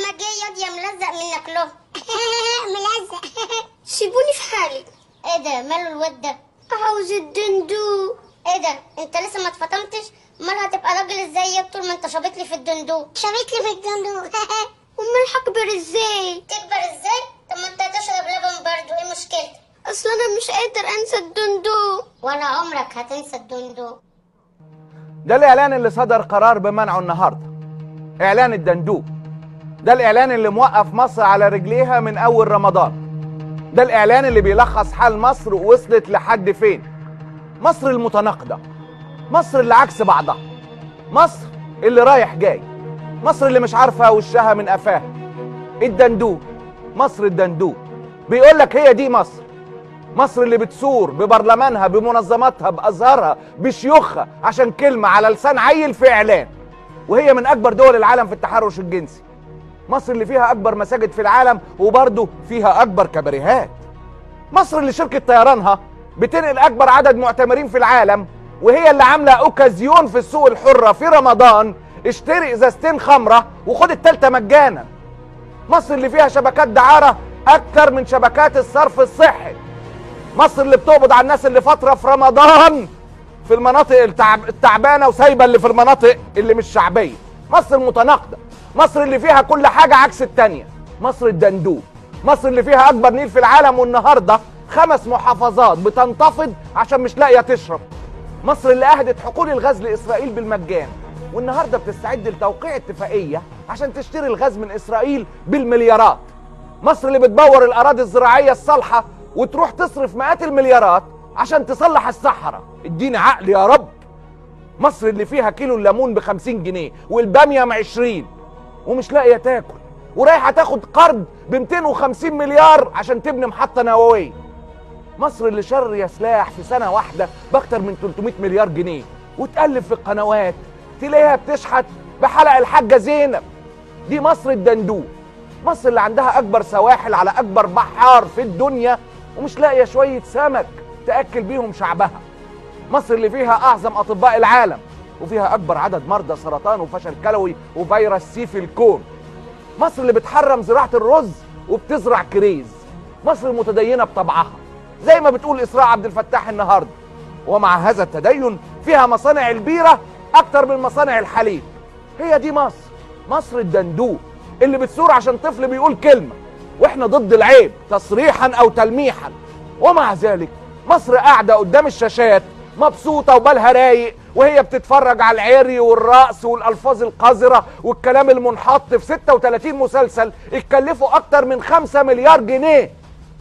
ما جه ياض يا ملزق منك له ملزق سيبوني في حالي ايه ده ماله الواد ده عاوز الدندو ايه ده انت لسه ما اتفطمتش امال هتبقى راجل ازاي يا طول ما انت شابط لي في الدندو شابت لي في الدندو امال هكبر ازاي تكبر ازاي طب ما انت هتشرب لبن برضو ايه مشكلتك اصل انا مش قادر انسى الدندو ولا عمرك هتنسى الدندو ده الاعلان اللي صدر قرار بمنعه النهارده اعلان الدندوق ده الاعلان اللي موقف مصر على رجليها من اول رمضان ده الاعلان اللي بيلخص حال مصر وصلت لحد فين مصر المتناقضه مصر اللي عكس بعضها مصر اللي رايح جاي مصر اللي مش عارفه وشها من قفاها الدندوق مصر الدندوق بيقول لك هي دي مصر مصر اللي بتثور ببرلمانها بمنظماتها بازهارها بشيوخها عشان كلمه على لسان عيل في اعلان وهي من اكبر دول العالم في التحرش الجنسي مصر اللي فيها اكبر مساجد في العالم وبرضه فيها اكبر كباريهات مصر اللي شركه طيرانها بتنقل اكبر عدد معتمرين في العالم وهي اللي عامله اوكازيون في السوق الحره في رمضان اشتري ازازتين خمره وخد التالتة مجانا مصر اللي فيها شبكات دعاره اكتر من شبكات الصرف الصحي مصر اللي بتقبض على الناس اللي فتره في رمضان في المناطق التعب التعبانه وسايبه اللي في المناطق اللي مش شعبيه مصر متناقضه مصر اللي فيها كل حاجه عكس التانيه مصر الدندوب مصر اللي فيها اكبر نيل في العالم والنهارده خمس محافظات بتنتفض عشان مش لاقيه تشرب مصر اللي اهدت حقول الغاز لاسرائيل بالمجان والنهارده بتستعد لتوقيع اتفاقيه عشان تشتري الغاز من اسرائيل بالمليارات مصر اللي بتبور الاراضي الزراعيه الصالحه وتروح تصرف مئات المليارات عشان تصلح الصحراء اديني عقل يا رب مصر اللي فيها كيلو الليمون ب 50 جنيه والباميه ب 20 ومش لاقيه تاكل ورايحه تاخد قرض ب 250 مليار عشان تبني محطه نوويه مصر اللي شر سلاح في سنه واحده باكتر من 300 مليار جنيه وتقلب في القنوات تلاقيها بتشحت بحلق الحاجه زينب دي مصر الدندوق مصر اللي عندها اكبر سواحل على اكبر بحار في الدنيا ومش لاقيه شويه سمك تاكل بيهم شعبها مصر اللي فيها اعظم اطباء العالم وفيها اكبر عدد مرضى سرطان وفشل كلوي وفيروس سي في الكون مصر اللي بتحرم زراعه الرز وبتزرع كريز مصر متدينه بطبعها زي ما بتقول اسراء عبد الفتاح النهارده ومع هذا التدين فيها مصانع البيره اكتر من مصانع الحليب هي دي مصر مصر الدندوق اللي بتثور عشان طفل بيقول كلمه واحنا ضد العيب تصريحا او تلميحا ومع ذلك مصر قاعده قدام الشاشات مبسوطه وبالها رايق وهي بتتفرج على العري والرقص والالفاظ القذره والكلام المنحط في 36 مسلسل اتكلفوا اكتر من 5 مليار جنيه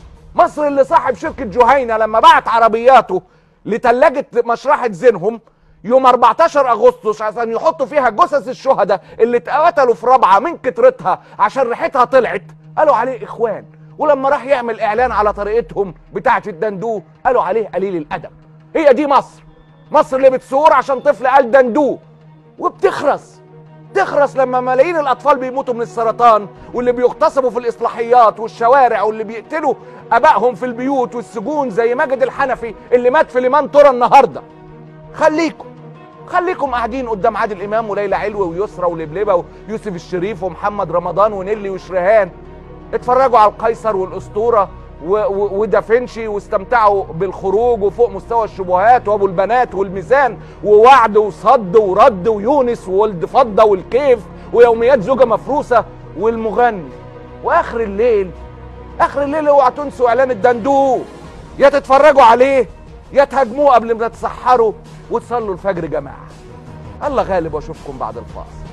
مصر اللي صاحب شركه جهينه لما بعت عربياته لثلاجه مشرحه زينهم يوم 14 اغسطس عشان يحطوا فيها جثث الشهداء اللي اتقتلوا في رابعه من كترتها عشان ريحتها طلعت قالوا عليه اخوان ولما راح يعمل اعلان على طريقتهم بتاعه الدندو قالوا عليه قليل الادب هي دي مصر مصر اللي بتثور عشان طفل قال دندو وبتخرس تخرس لما ملايين الاطفال بيموتوا من السرطان واللي بيغتصبوا في الاصلاحيات والشوارع واللي بيقتلوا ابائهم في البيوت والسجون زي ماجد الحنفي اللي مات في ليمان ترى النهارده خليكم خليكم قاعدين قدام عادل امام وليلى علوي ويسرى ولبلبه ويوسف الشريف ومحمد رمضان ونيلي وشريهان اتفرجوا على القيصر والاسطوره و- و- ودافنشي واستمتعوا بالخروج وفوق مستوى الشبهات وابو البنات والميزان ووعد وصد ورد ويونس وولد فضه والكيف ويوميات زوجه مفروسه والمغني واخر الليل اخر الليل اوعى تنسوا اعلان الدندوق يا تتفرجوا عليه يا تهاجموه قبل ما تتسحروا وتصلوا الفجر جماعه الله غالب واشوفكم بعد الفاصل